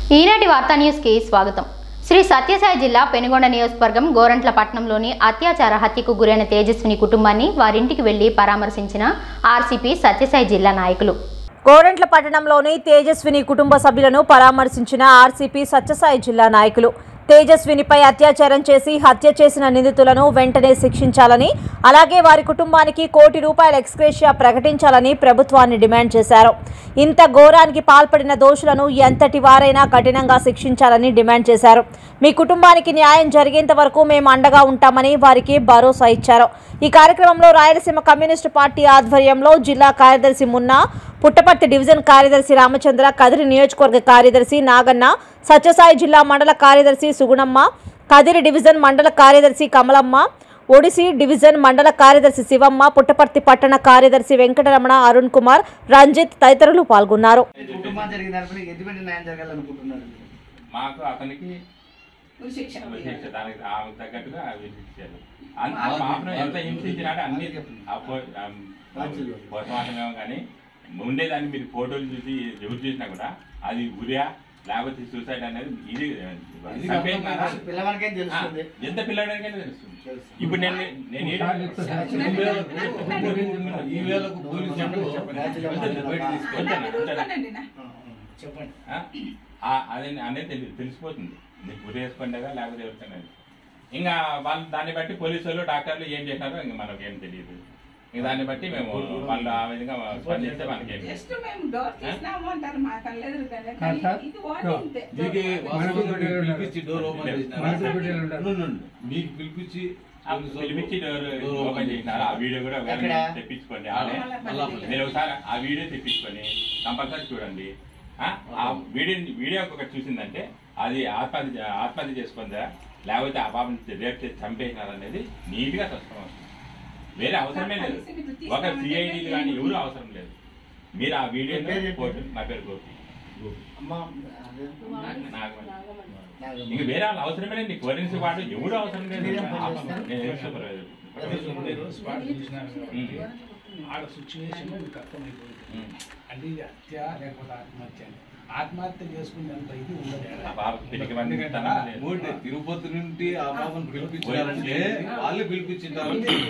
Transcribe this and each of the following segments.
ఈనాటి వార్తా న్యూస్కి స్వాగతం శ్రీ సత్యసాయి జిల్లా పెనుగొండ నియోజకవర్గం గోరంట్ల పట్టణంలోని అత్యాచార హత్యకు గురైన తేజస్విని కుటుంబాన్ని వారింటికి వెళ్లి పరామర్శించిన ఆర్సీపీ సత్యసాయి జిల్లా నాయకులు గోరంట్ల పట్టణంలోని తేజస్విని కుటుంబ సభ్యులను పరామర్శించిన ఆర్సీపీ సత్యసాయి జిల్లా నాయకులు తేజస్వినిపై అత్యాచారం చేసి హత్య చేసిన నిందితులను వెంటనే శిక్షించాలని అలాగే వారి కుటుంబానికి కోటి రూపాయల ఎక్స్గ్రేషియా ప్రకటించాలని ప్రభుత్వాన్ని డిమాండ్ చేశారు ఇంత ఘోరానికి పాల్పడిన దోషులను ఎంతటి వారైనా కఠినంగా శిక్షించాలని డిమాండ్ చేశారు మీ కుటుంబానికి న్యాయం జరిగేంత వరకు మేము అండగా ఉంటామని వారికి భరోసా ఇచ్చారు ఈ కార్యక్రమంలో రాయలసీమ కమ్యూనిస్టు పార్టీ ఆధ్వర్యంలో జిల్లా కార్యదర్శి మున్నా పుట్టపర్తి డివిజన్ కార్యదర్శి రామచంద్ర కదిరి నియోజకవర్గ కార్యదర్శి నాగన్న సత్యసాయి జిల్లా మండల కార్యదర్శి సుగుణమ్మ కదిరి డివిజన్ మండల కార్యదర్శి కమలమ్మ ఒడిసి డివిజన్ మండల కార్యదర్శి శివమ్మ పుట్టపర్తి పట్టణ కార్యదర్శి వెంకటరమణ అరుణ్ కుమార్ రంజిత్ తదితరులు పాల్గొన్నారు కుటుంబం జరిగిన దానిపై ఎటువంటి న్యాయం జరగాలనుకుంటున్నారు మీరు? మాకు అతనికి ఉరిశిక్ష శిక్ష దానికి ఆమెకు తగ్గట్టుగా విధించారు అన్- ఆ పాపను ఎంత హింసించినాడో అన్ని పోస్ట్మార్టం కానీ ఉండేదాన్ని మీరు ఫోటోలు చూసి ఎవరు చూసినా కూడా అది ఉరియా లేకపోతే సూసైడ్ అనేది ఇది చంపేసినారా? పిల్లవానికేం ఆ, తెలుస్తుంది ఎంత పిల్లడానికైనా తెలుస్తుంది ఇప్పుడు నేను నేను ఏడు- ఈ వేళకు పోలీసులు బయట తీసుకెళ్ళి ఊరుకోనండి నా. ఆ, చెప్పండి ఆ, ఆ, అదే అనేది తెలి- తెలిసిపోతుంది నీకు గురి వేసుకుండగా లేకపోతే ఎవరికైనా ఇంకా వాళ్ళు దాన్ని బట్టి పోలీసు వాళ్ళు డాక్టర్లు ఏం చేసినారో ఇంకా మనకు ఏం తెలియదు ఇంక దాన్ని బట్టి మేము వాళ్ళు ఆ విధంగా స్పందిస్తే మనకేం జస్ట్ మేము డోర్ తీసినాము అంటారు మా కళ్ళెదురు కదా కాదు సార్. ఇది వార్నింగ్ మీకు వాస్తవంగా మీకు పిలిపించి డోర్ ఓపెన్ మనసు పెట్టేలు చేసినారా? ఉంటారు. ఉండు, ఉండు. మీకు పిలిపించి ఆ పిలిపించి డోర్ ఓపెన్ చేసినారు ఆ వీడియో కూడా ఒకవేళ ఎక్కడ? మీరు తెప్పించుకోండి ఆడే అలా మీరు ఒకసారి ఆ వీడియో తెప్పించుకొని కంపల్సరీ చూడండి ఆ, ఆ వీడియో వీడియో ఒకటి చూసిందంటే అది ఆత్మహత్య ఆత్మహత్య చేసుకుందా లేకపోతే ఆ పాపని రేపు చేసి చంపేసినారు అనేది నీట్ గా స్పష్టం అవుతుంది వేరే అవసరమే లేదు ఒక సిఐడి కానీ ఎవరు అవసరం లేదు మీరు ఆ వీడియో మీ పేరు చెప్పండి. ఫోటో నా పేరు గోపి అమ్మా అదే. నాగమణి. నాగమ్మ. ఇంక వేరే వాళ్ళు అవసరమే లేదు నీకు ఫోరెన్సిక్ వాడు ఎవరు అవసరం లేదు మీరేం పని ఆ, చేస్తారు? నేను health supervisor. మీరు స్పాట్ చూసినారు కాబట్టి ఉమ్. ఆడ సిచ్యువేషన్ మీకు అర్థమైపోయింది ఉమ్. అంటే ఇది హత్య లేకపోతే ఆత్మహత్య అని ఆత్మహత్య చేసుకునేంత ఇది ఉండదు ఆ బాబు పిరికి మంది ఎందుకంటే తనం లేదు. మూడు తిరుపతి నుండి ఆ పాపను పిలిపించారంటే వాళ్ళే పిలిపించింటారు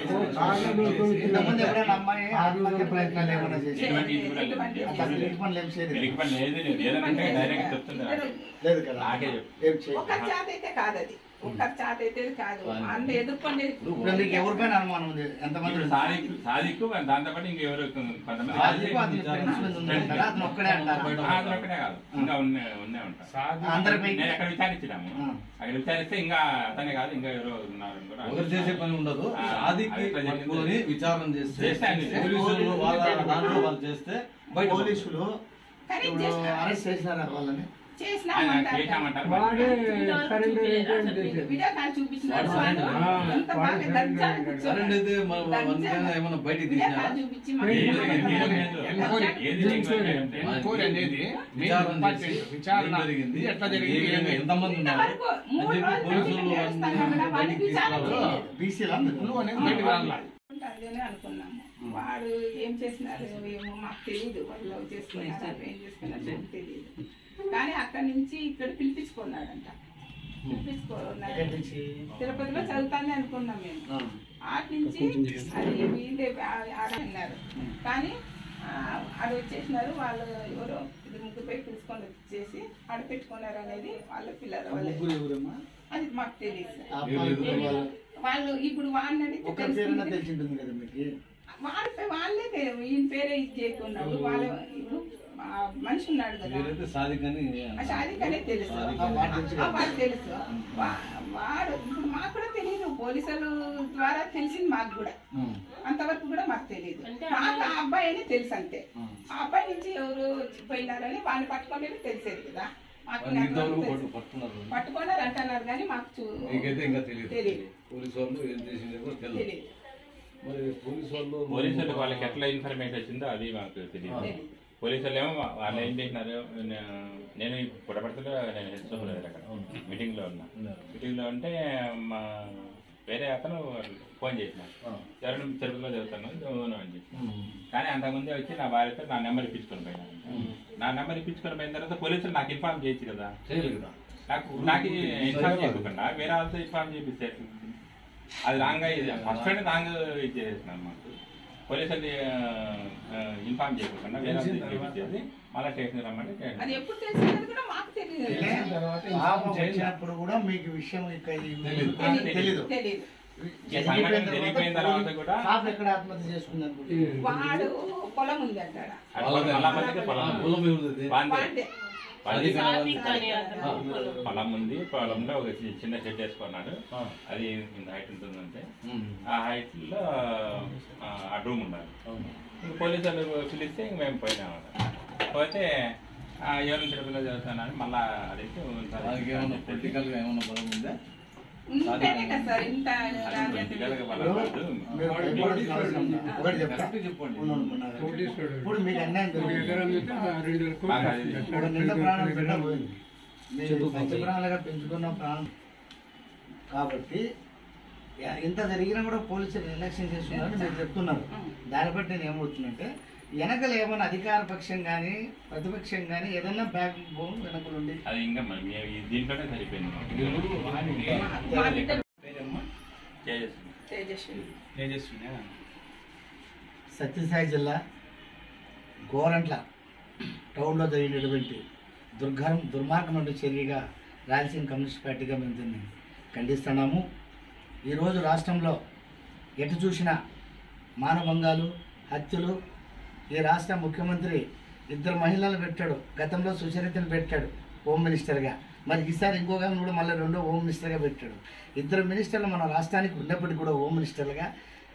ఇంతకుముందు ఎప్పుడైనా అమ్మాయి ఆత్మహత్య ప్రయత్నాలు ఏమైనా చేసి ఎటువంటి ఇది కూడా లేదు. అసలు ఇంటి పనులు ఏం చేయలేదు పిరికి పని లేదు లేదు. ఏదనంటే డైరెక్ట్ చెప్తున్నారు లేదు కదా నాకే చెప్పు. ఏం చేయలేదు ఒక్కరి చేత అయితే కాదు అది ఒక్కరి చేత అయితే కాదు అన్ని ఎదుర్కొండేది ఇప్పుడు మీకు ఎవరిపైన అనుమానం ఉంది ఎంతమంది ఇప్పుడు సాదిక్ సాదిక్ దాంతో పాటు ఇంకెవరు కొంతమంది సాదిక్ అతని ఫ్రెండ్స్ మీద ఉందంటారా? అతను ఒక్కడే అంటారా? ఆ, అతను ఒక్కడే కాదు ఇంకా ఉన్నే ఉన్నే ఉంటారు సాధి అందరిపై నేను అక్కడ విచారించినాము ఆ. అక్కడ విచారిస్తే ఇంకా అతనే కాదు ఇంకా ఎవరో ఉన్నారు అని కూడా ఒకరు చేసే పని ఉండదు ఆ, సాదికి అది ప్రజెంట్ పట్టుకొని విచారణ చేస్తే చేస్తే అన్ని పోలీసులు వాళ్ళ దాంట్లో వాళ్ళు చేస్తే బయట పోలీసులు కానీ ఇప్పుడు చేసిన- అరెస్ట్ చేసినారా వాళ్ళని ఆయన చేసినామంటారు చేశామంటారు వాడే సరెండర్ ఏంటంటే చేసేది. వీడియో కాల్ చూపించినాడు వాడు వాడు. సరెండర్. ఎంత ఆ, బాగా వాడు దర్జాగా సరెండర్. కూర్చోన్నాడు. సరెండర్ అయితే మన- మన దర్జాగా. ఏమన్నా బయటికి వీడియో తీసినారా? కాల్ చూపించి ఏం మాకు ఏది లేదు, ఏది ఏం లేదు. దర్జాగా. ఏది లేదు. ఎంక్వైరీ అనేది మెయిన్ విచారణ ఇంపార్టెంట్. చేసి విచారణ ఏం జరిగింది ఇది ఎట్లా జరిగింది ఏ విధంగా ఏమి- ఎంతమంది ఉన్నారు ఇంతవరకు మూడు అని చెప్పి రోజులు పోలీసులు బయటికి వాళ్ళని చేస్తాను కదా, బయటికి వాడికి విచారణ తీసుకురావాలి. చేయలేదు. బీసీలా క్లూ అనేది బయటకు రాలా ఉంటుంది అని అనుకున్నాము వాడు ఏం చేసినారు ఏమో మాకు తెలియదు వాళ్ళు లవ్ చేసుకున్నారు ఏం చేసుకున్నారు మాకు తెలియదు కానీ అక్కడి నుంచి ఇక్కడ పిలిపించుకున్నాడంట పిలిపించుకున్నాడు ఎక్కడి నుంచి తిరుపతిలో చదువుతానే అనుకున్నాం మేము ఆ. ఆటి నుంచి అది వీళ్ళే ఆ- ఆడ అన్నారు కానీ ఆ, ఆడ వచ్చేసినారు వాళ్ళు ఎవరో ఇది ముగ్గురుపై పిలుచుకొని వచ్చేసి ఆడ పెట్టుకున్నారు అనేది వాళ్ళ పిల్లలు ఆ వాళ్ళే. ముగ్గురు ఎవరమ్మా అది మాకు తెలియదు ఆ అబ్బాయి వాళ్ళు వాళ్ళు ఇప్పుడు వాళ్ళని అడిగితే ఒక పేరున్నా తెలుస్తుంది. తెలిసి ఉంటుంది కదా మీకు వాళ్ళ పే- వాళ్ళే తె- ఈయన పేరే ఇది చేయకున్నాడు వాళ్ళ ఇప్పుడు ఆ మనిషి ఉన్నాడు కదా మీరైతే సాదిక్ అని ఆ షాదీక్ అనే తెలుసు సాదిక్ ఆ, వాడు తెలుసు ఆ, వాడు తెలుసు వా- వాడు ఇప్పుడు మాకు కూడా తెలియదు పోలీసుల ద్వారా తెలిసింది మాకు కూడా ఉమ్. అంతవరకు కూడా మాకు తెలియదు మాకు ఆ అబ్బాయి అని తెలుసు అంతే ఆ అబ్బాయి నుంచి ఎవరు పోయినారని వాళ్ళని పట్టుకోలేదు తెలిసేది కదా మాకు వాళ్ళు ఇంతవరకు తెలుసు. పట్టు- పట్టుకున్నారు పట్టుకున్నారు అంటున్నారు కానీ మాకు చూ మీకైతే ఇంకా తెలియదు తెలియదు. పోలీసు వాళ్ళు ఏం చేసిందో కూడా తెలియదు తెలియదు మరి పోలీసు వాళ్ళు పోలీసులు వాళ్ళకి ఎట్లా ఇన్ఫర్మేషన్ వచ్చిందో అది మాకు తెలియదు తెలియదు. పోలీసులు ఏమో వాళ్ళు ఏం చేసినారు నే- నేను పుట్టపడుతుంటే నేను హెడ్ సూపర్వైజర్ అక్కడ మీటింగ్ లో ఉన్నా మీటింగ్ లో ఉంటే మా వేరే అతను ఫోన్ చేసినారు ఎవరైనా తిరుపతిలో చదువుతాను అవును అని చెప్పి కానీ అంతకుముందే వచ్చి నా భార్యతో నా నెంబర్ ఇప్పించుకొని పోయినా నా నెంబర్ ఇప్పించుకొని పోయిన తర్వాత పోలీసులు నాకు ఇన్ఫార్మ్ చేయొచ్చు కదా చేయలేదు కదా నాకు నాకు ఇన్ఫార్మ్ చేయకుండా వేరే వాళ్ళతో ఇన్ఫార్మ్ చేపిస్తే అది రాంగ్ ఫస్ట్ రాంగ్ ఇచ్చేసినాను మాకు పోలీసులు ఇన్ఫార్మ్ చేయకుండా వేరే వాళ్ళతో చేపించేది మళ్ళీ స్టేషన్ రమ్మంటే స్టేషన్ అది ఎప్పుడు తెలిసింది కూడా మాకు తెలియదు తెలిసిన తర్వాత పాపం ఇన్ఫార్మ్ చేయాలి. వచ్చినప్పుడు కూడా మీకు విషయం ఇక్కడ ఈ తెలీదు. తెలీదు తెలియదు ఈ సంఘటన జరిగిపోయిన తర్వాత కూడా పాప ఎక్కడ ఆత్మహత్య చేసుకుంది అనుకుంటున్నారు వాడు పొలం ఉంది అక్కడ అది మళ్ళా మందికి పొలం పొలం ఏముంది? వాందే. వాడే అది వాందే. కానీ పొలం ఉంది పొలంలో ఒక చి- చిన్న షెడ్ వేసుకున్నాడు ఆ. అది ఇంత హైట్ ఉంటుందంటే ఉమ్. ఆ హైట్ లో ఆ, ఆ రూమ్ ఉండాలి అవును. ఇంక పోలీసులు పిలిస్తే ఇంక మేము పోయినాము పోతే ఆ, ఎవరి నుంచి పిల్లలు చదువుతున్నాను మళ్ళా అడిగితే దానికి ఏమన్నా పొలిటికల్ గా ఏమన్నా బలం ఉందా ఉంటేనే కదా సార్ ఇంత పొలిటికల్గా వాళ్ళ కాదు. మీరు భయపడాల్సిన అవసరం లేదు. ఒకటి చెప్తా కరెక్ట్ చెప్పండి. ఉండు, ఉండు, ఉండు. కోటీశ్వరుడు. ఇప్పుడు మీకు అన్యాయం ఒక జరిగింది ఎకరం అయితే ఆ రెండు వేల కోట్లు మాకు అది- ఇప్పుడు నిన్న ప్రాణం బిడ్డ పోయింది మీరు చెప్పు, పంచప్రాణాలుగా పెంచుకున్న ప్రాణం కాబట్టి ఎ- ఇంత జరిగినా కూడా పోలీసులు నిర్లక్ష్యం చేస్తున్నారని మీరు చెప్తున్నారు దాన్ని బట్టి నేను ఏమవుతుందంటే వెనకలు ఏమైనా అధికార పక్షం కానీ ప్రతిపక్షం కానీ ఏదైనా బ్యాక్ బోన్ వెనకలు ఉండి అది ఇంకా మరి మేము ఈ దీంట్లోనే సరిపోయింది మాకు. వీళ్ళు వాడిని మా బిడ్డ పేరమ్మా? చేసేసి తేజస్వి తేజస్వినా? సత్యసాయి జిల్లా గోరంట్ల టౌన్లో జరిగినటువంటి దుర్గం దుర్మార్గమైన చర్యగా రాయలసీమ కమ్యూనిస్ట్ పార్టీగా మేము దీన్ని ఖండిస్తున్నాము ఈరోజు రాష్ట్రంలో ఎటు చూసినా మానభంగాలు హత్యలు ఈ రాష్ట్ర ముఖ్యమంత్రి ఇద్దరు మహిళలు పెట్టాడు గతంలో సుచరితను పెట్టాడు హోమ్ మినిస్టర్గా మరి ఈసారి ఇంకొక ఆమెను కూడా మళ్ళీ రెండో హోమ్ మినిస్టర్గా పెట్టాడు ఇద్దరు మినిస్టర్లు మన రాష్ట్రానికి ఉన్నప్పటికీ కూడా హోమ్ మినిస్టర్లుగా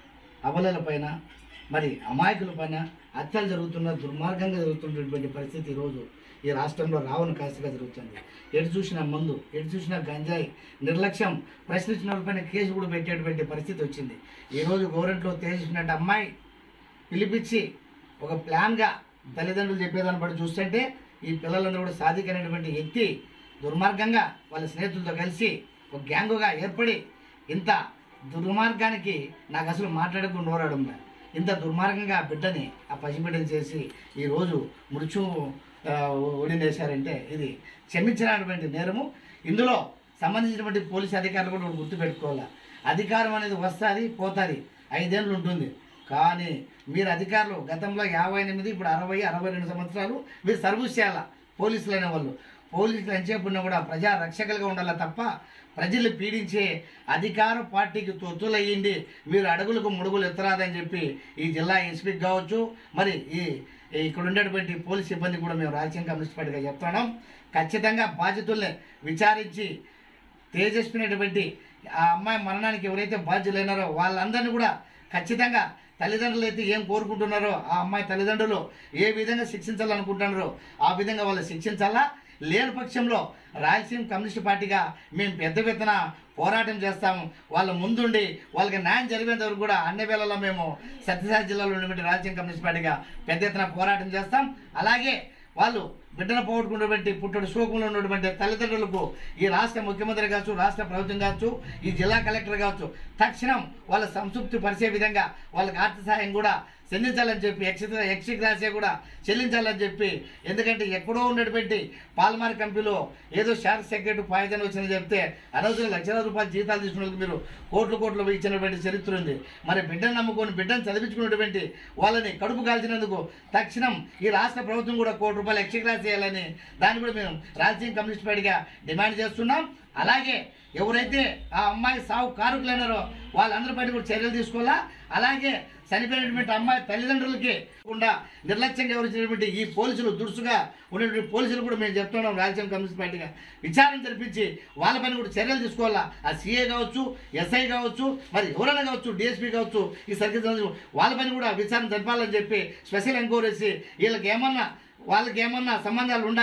అబలల పైన మరి అమాయకుల పైన హత్యలు జరుగుతున్న దుర్మార్గంగా జరుగుతున్నటువంటి పరిస్థితి ఈరోజు ఈ రాష్ట్రంలో రావణ కాశగా జరుగుతుంది ఎటు చూసినా మందు ఎటు చూసినా గంజాయి నిర్లక్ష్యం ప్రశ్నించిన వాళ్ళపైన కేసు కూడా పెట్టేటువంటి పరిస్థితి వచ్చింది ఈరోజు గవర్నమెంట్లో తేజస్వినట్టు అమ్మాయి పిలిపించి ఒక ప్లాన్గా తల్లిదండ్రులు చెప్పేదాన్ని బట్టి చూస్తుంటే ఈ పిల్లలందరూ కూడా సాధికైనటువంటి వ్యక్తి దుర్మార్గంగా వాళ్ళ స్నేహితులతో కలిసి ఒక గ్యాంగుగా ఏర్పడి ఇంత దుర్మార్గానికి నాకు అసలు మాట్లాడకుండా నోరాడం లేదు. ఇంత దుర్మార్గంగా ఆ బిడ్డని ఆ పసిబిడ్డని చేసి ఈరోజు మృత్యు ఆ, ఒడినేశారంటే ఇది క్షమించినటువంటి నేరము ఇందులో సంబంధించినటువంటి పోలీసు అధికారులు కూడా గుర్తుపెట్టుకోవాలి అధికారం అనేది వస్తుంది పోతుంది ఐదేళ్ళు ఉంటుంది కానీ మీరు అధికారులు గతంలో యాభై ఎనిమిది ఇప్పుడు అరవై అరవై రెండు సంవత్సరాలు మీరు సర్వీస్ చేయాలా పోలీసులు అనే వాళ్ళు పోలీసులు ఎంతసేపు ఉన్నా కూడా ప్రజా రక్షకులుగా ఉండాలి తప్ప ప్రజలు పీడించే అధికార పార్టీకి తొత్తులయ్యింది మీరు అడుగులకు ముడుగులు ఎత్తరాదని చెప్పి ఈ జిల్లా ఎస్పీకి కావచ్చు మరి ఈ ఈ ఇక్కడ ఉండేటువంటి పోలీస్ సిబ్బంది కూడా మేము రాజకీయ కమ్యూనిస్ట్ పార్టీగా చెప్తున్నాం ఖచ్చితంగా బాధ్యతల్ని విచారించి తేజస్వినటువంటి ఆ అమ్మాయి మరణానికి ఎవరైతే బాధ్యులైనారో వాళ్ళందరినీ కూడా ఖచ్చితంగా తల్లిదండ్రులు అయితే ఏం కోరుకుంటున్నారో ఆ అమ్మాయి తల్లిదండ్రులు ఏ విధంగా శిక్షించాలనుకుంటున్నారో ఆ విధంగా వాళ్ళు శిక్షించాలా లేని పక్షంలో రాయలసీమ కమ్యూనిస్ట్ పార్టీగా మేము పెద్ద పెద్దన పోరాటం చేస్తాము వాళ్ళ ముందుండి వాళ్ళకి న్యాయం జరిగేంత వరకు కూడా అన్ని వేళల్లో మేము సత్యసాయి జిల్లాలో ఉన్నటువంటి రాయలసీమ కమ్యూనిస్ట్ పార్టీగా పెద్ద ఎత్తున పోరాటం చేస్తాం అలాగే వాళ్ళు బిడ్డను పోగొట్టుకున్నటువంటి పుట్టడు శోకంలో ఉన్నటువంటి తల్లిదండ్రులకు ఈ రాష్ట్ర ముఖ్యమంత్రి కావచ్చు రాష్ట్ర ప్రభుత్వం కావచ్చు ఈ జిల్లా కలెక్టర్ కావచ్చు తక్షణం వాళ్ళ సంతృప్తి పరిచే విధంగా వాళ్ళకి ఆర్థిక సహాయం కూడా చెల్లించాలని చెప్పి ఎక్స్ ఎక్స్గ్రాసియా కూడా చెల్లించాలని చెప్పి ఎందుకంటే ఎక్కడో ఉన్నటువంటి పాల్మార్ కంపెనీలో ఏదో షార్క్ సెక్రటరీ పాయిజన్ వచ్చిందని చెప్తే అనవసరం లక్షల రూపాయలు జీతాలు తీసుకున్న వాళ్ళకి మీరు కోట్లు కోట్లు ఇచ్చినటువంటి చరిత్ర ఉంది మరి బిడ్డను నమ్ముకొని బిడ్డను చదివించుకున్నటువంటి వాళ్ళని కడుపు కాల్చినందుకు తక్షణం ఈ రాష్ట్ర ప్రభుత్వం కూడా కోటి రూపాయలు ఎక్స్గ్రాస్ చేయాలని దాన్ని కూడా మేము రాజకీయ కమ్యూనిస్ట్ పార్టీగా డిమాండ్ చేస్తున్నాం అలాగే ఎవరైతే ఆ అమ్మాయి సాగు కారుకులైనారో వాళ్ళందరిపైన కూడా చర్యలు తీసుకోవాలా అలాగే చనిపోయినటువంటి అమ్మాయి తల్లిదండ్రులకి కూడా నిర్లక్ష్యంగా ఎవరిచ్చినటువంటి ఈ పోలీసులు దురుసుగా ఉన్నటువంటి పోలీసులు కూడా మేము చెప్తున్నాం రాజ్యాంగ కమ్యూనిస్ట్ పార్టీగా విచారణ జరిపించి వాళ్ళపైన కూడా చర్యలు తీసుకోవాలా ఆ సీఏ కావచ్చు ఎస్ఐ కావచ్చు మరి ఎవరైనా కావచ్చు డిఎస్పీ కావచ్చు ఈ సర్కిల్ వాళ్ళపైన కూడా విచారణ జరపాలని చెప్పి స్పెషల్ ఎంక్వైరీ చేసి వీళ్ళకి ఏమన్నా వాళ్ళకి ఏమన్నా సంబంధాలు ఉన్నాయా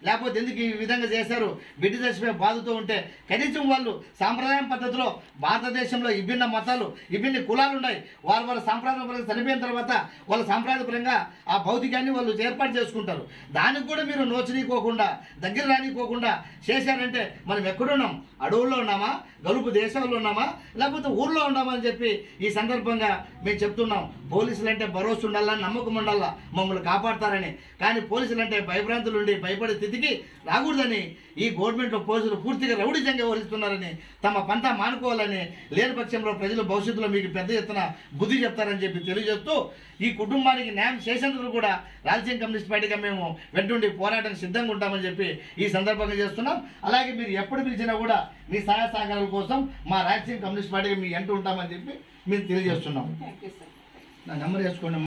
లేకపోతే ఎందుకు ఈ విధంగా చేశారు బిడ్డ చచ్చిపోయి బాధతో ఉంటే కనీసం వాళ్ళు సాంప్రదాయం పద్ధతిలో భారతదేశంలో విభిన్న మతాలు విభిన్న కులాలు ఉన్నాయి వారు వాళ్ళ సాంప్రదాయపరంగా చనిపోయిన తర్వాత వాళ్ళ సాంప్రదాయపరంగా ఆ భౌతికాన్ని వాళ్ళు ఏర్పాటు చేసుకుంటారు దానికి కూడా మీరు నోచనీకోకుండా దగ్గర రానికోకుండా చేశారంటే మనం ఎక్కడున్నాం అడవుల్లో ఉన్నామా గలుపు దేశాల్లో ఉన్నామా లేకపోతే ఊర్లో ఉన్నామా అని చెప్పి ఈ సందర్భంగా మేము చెప్తున్నాం పోలీసులు అంటే భరోసా ఉండాలా నమ్మకం ఉండాలా మమ్మల్ని కాపాడతారని కానీ పోలీసులు అంటే భయభ్రాంతులు ఉండి భయపడే స్థితికి రాకూడదని ఈ గవర్నమెంట్లో పోలీసులు పూర్తిగా రౌడిజంగా వ్యవహరిస్తున్నారని తమ పంట మానుకోవాలని లేని పక్షంలో ప్రజలు భవిష్యత్తులో మీకు పెద్ద ఎత్తున బుద్ధి చెప్తారని చెప్పి తెలియజేస్తూ ఈ కుటుంబానికి న్యాయం చేసేందుకు కూడా రాజకీయ కమ్యూనిస్ట్ పార్టీగా మేము వెంటుండి పోరాటానికి సిద్ధంగా ఉంటామని చెప్పి ఈ సందర్భంగా చేస్తున్నాం అలాగే మీరు ఎప్పుడు పిలిచినా కూడా మీ సహాయ సహకారాల కోసం మా రాజకీయ కమ్యూనిస్ట్ పార్టీగా మీ ఎంటూ ఉంటామని చెప్పి మేము తెలియజేస్తున్నాం థ్యాంక్ యూ సార్ నా నెంబర్ వేసుకోండి